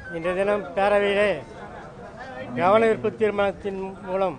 இன்றைய தினம் பேரவையிலே கவன ஈர்ப்பு தீர்மானத்தின் மூலம்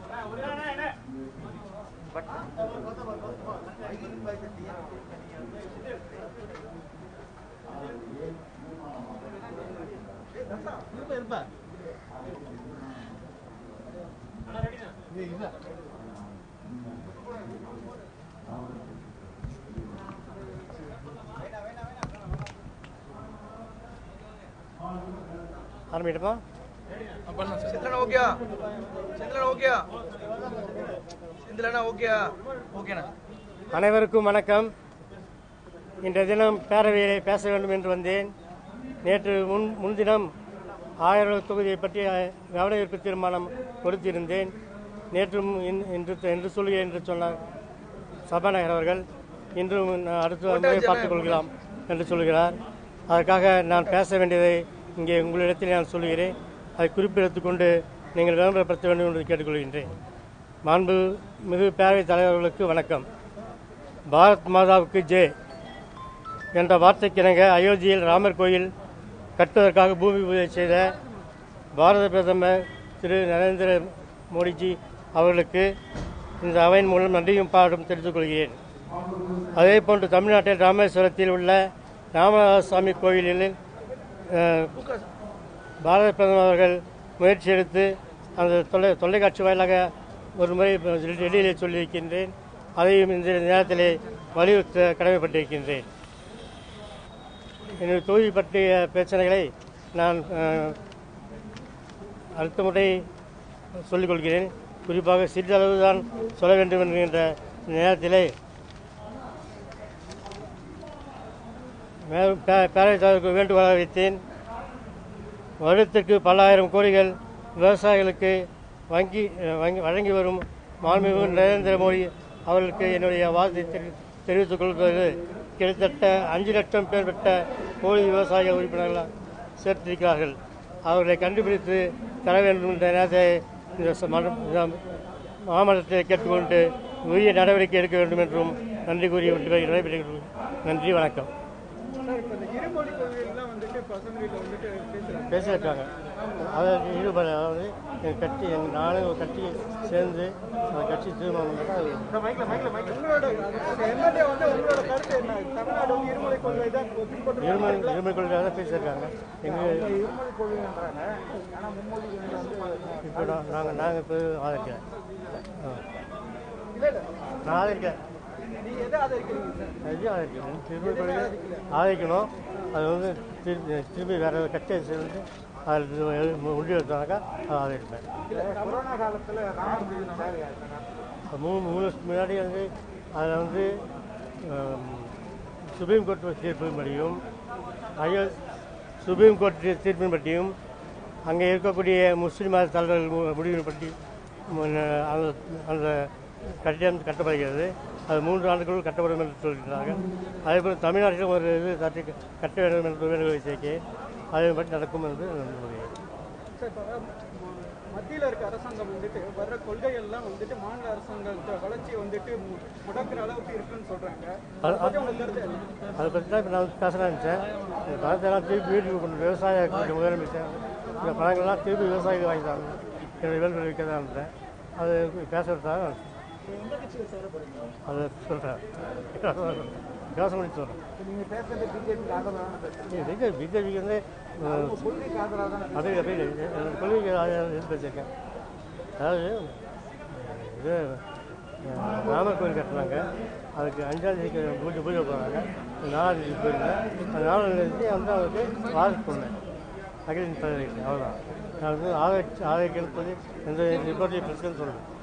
ஆரம்பிட்டுமா செந்திலண்ணா ஓகேயா செந்திலண்ணா ஓகேயா செந்திலண்ணா ஓகேயா ஓகேண்ணா அனைவருக்கும் வணக்கம் இன்றைய தினம் பேரவையிலே பேச வேண்டும் என்று வந்தேன் நேற்று முன் முன்தினம் ஆயிரம் தொகுதியை பற்றி கவன ஈர்ப்பு தீர்மானம் கொடுத்திருந்தேன் நேற்றும் இன்- இன்று என்று சொல்லுகிறேன் என்று சொன்னார் சபாநாயகர் அவர்கள் இன்றும் நான் அடுத்த முறை பார்த்துக் கொள்கிறோம் என்று சொல்கிறார் அதற்காக நான் பேச வேண்டியதை இங்கே உங்களிடத்தில் நான் சொல்கிறேன் அதை குறிப்பெடுத்துக் கொண்டு நீங்கள் விளம்பரப்படுத்த வேண்டும் என்று கேட்டுக்கொள்கின்றேன் மாண்பு மிகு பேரவைத் தலைவர்களுக்கு வணக்கம் பாரத் மாதாவுக்கு ஜே என்ற வார்த்தைக்கிணங்க அயோத்தியில் ராமர் கோயில் கட்டுவதற்காக பூமி பூஜை செய்த பாரத பிரதமர் திரு நரேந்திர மோடிஜி அவர்களுக்கு இந்த அவையின் மூலம் நன்றியும் பாடும் தெரிவித்துக் கொள்கிறேன் அதே போன்று தமிழ்நாட்டில் ராமேஸ்வரத்தில் உள்ள ராமநாதசாமி கோயிலில் அஹ், பாரத பிரதமர் அவர்கள் முயற்சி எடுத்து அந்த தொலை தொலைக்காட்சி வாயிலாக ஒரு முறை டெல்லியிலே சொல்லியிருக்கின்றேன் அதையும் இந்த நேரத்திலே வலியுறுத்த கடமைப்பட்டிருக்கின்றேன் என்னுடைய தொகுதி பற்றிய பிரச்சனைகளை நான் அஹ், அடுத்த முறை சொல்லிக் கொள்கிறேன் குறிப்பாக சிறிதளவு தான் சொல்ல வேண்டும் என்கின்ற நேரத்திலே மேலும் பே- பேரவைத் தலைவருக்கு வேண்டுகோளாக வைத்தேன் வருடத்திற்கு பல்லாயிரம் கோடிகள் விவசாயிகளுக்கு வங்கி அஹ், வங்கி வழங்கி வரும் மாண்புமிகு நரேந்திர மோடி அவர்களுக்கு என்னுடைய வாழ்த்தை தெரி- தெரிவித்துக் கொள்வது கிட்டத்தட்ட அஞ்சு லட்சம் பேர் பெற்ற கோழி விவசாய உறுப்பினர்கள் சேர்த்திருக்கிறார்கள் அவர்களை கண்டுபிடித்து தர வேண்டும் என்ற நேரத்தை இந்த ச- மன்ற- இந்த மாமன்றத்தை கேட்டுக்கொண்டு உரிய நடவடிக்கை எடுக்க வேண்டும் என்றும் நன்றி கூறி விட்டு நடைபெறுகிறேன் நன்றி வணக்கம் சார் இப்போ இந்த இருமொழி கொள்கையெல்லாம் வந்துட்டு இப்போ அசம்பிளியில் வந்துட்டு பேசுகிறாங்க பேசியிருக்காங்க அதில் ஈடுபட அதாவது எங்கள் கட்சி எங்கள் நானும் ஒரு கட்சி சேர்ந்து அந்த கட்சி தீர்மானம் பண்ணா அது உங்களோட எம்எல்ஏ வந்து உங்களோட கருத்து என்ன தமிழ்நாடு வந்து இருமொழி கொள்கை தான் பின்பற்ற இருமல் இருமல் கொள்கையாக தான் பேசியிருக்காங்க எங்கள் இருமொழி கொள்கைன்றாங்க ஆனால் மும்மொழி கொள்கை வந்து இப்போ நாங்கள் நாங்கள் இப்போ ஆதரிக்கிறேன் ஆ. இல்லை இல்லை நான் ஆதரிக்கிறேன் நீங்கள் எதை ஆதரிக்கிறீங்க சார் எதையும் ஆதரிக்கணும் திரும்ப கொள்கை ஆதரிக்கணும் அது வந்து திரும்பி திரும்பி வேற ஒரு கட்சியை சேர்ந்து அதில் முடிவு எடுத்தாக்கா அதை ஆதரிப்பேன் இல்லை கொரோனா காலத்தில் ராமர் தேவையா மூணு மூணு வருஷத்துக்கு முன்னாடி வந்து அதில் வந்து ஆம், சுப்ரீம் கோர்ட் தீர்ப்பின் படியும் ஐயோ சுப்ரீம் கோர்ட் தீர்ப்பின் பற்றியும் அங்கே இருக்கக்கூடிய முஸ்லீம் மத தலைவர்கள் மு- முடிவின் பற்றி முன்ன- அந்த அந்த கட்டிடம் கட்டப்படுகிறது அது மூன்று ஆண்டுகளுள் கட்டப்படும் என்று சொல்கிறார்கள் அதேபோல் தமிழ்நாட்டிலும் ஒரு இது கட்டி கட்ட வேண்டும் என்று வேண்டுகோளை சேர்க்கிறேன் அதே பற்றி நடக்கும் என்று நம்புகிறேன் சார் இப்போ மத்தியில் இருக்க அரசாங்கம் வந்துட்டு வர்ற கொள்கையெல்லாம் வந்துட்டு மாநில அரசாங்கத்தை வளர்ச்சியை வந்துட்டு மு- முடக்குற அளவுக்கு இருக்குன்னு சொல்றாங்க அதை பத்தி உங்களுக்கு கருத்து என்ன? அதை பற்றி தான் இப்போ நான் பேசலாம்னு நினச்சேன் இந்த பணத்தெல்லாம் திருப்பி வீட்டுக்கு கொண்டு விவசாய கூட்ட முதலமைச்சர் இந்த பணங்கள்லாம் திருப்பி விவசாயிகள் வாங்கி தரணும் என்னுடைய வேலை வைக்க தான் இருந்தேன் அது பேசுறதுக்காக எந்த கட்சியில் சேர போறீங்க அதை சொல்கிறேன் யோசனை பண்ணி சொல்கிறேன் நீங்க பேசுறது பிஜேபிக்கு ஆதரவான பேசுறீங்க பிஜேபி பிஜேபிக்கு வந்து அஹ், கொள்கைக்கு ஆதரவாக தான் அப்படி அப்படி என்னோட கொள்கைக்கு ஆதரவு எதிர்த்து வச்சிருக்கேன் அதாவது இது அஹ், ராமர் கோயில் கட்டினாங்க அதுக்கு அஞ்சாம் தேதிக்கு பூஜை பூஜை போகிறாங்க நாலாம் தேதி போயிருந்தேன் அந்த நாலாம் தேதி வந்து அவருக்கு வாரத்து சொன்னேன் அகில தலைவருக்கு அவ்வளோதான் நான் வந்து ஆதரிச்சு ஆதரிக்கணும்னு சொல்லி எந்த ரிப்போர்ட்டையும் பிரச்சனை சொல்லுவேன்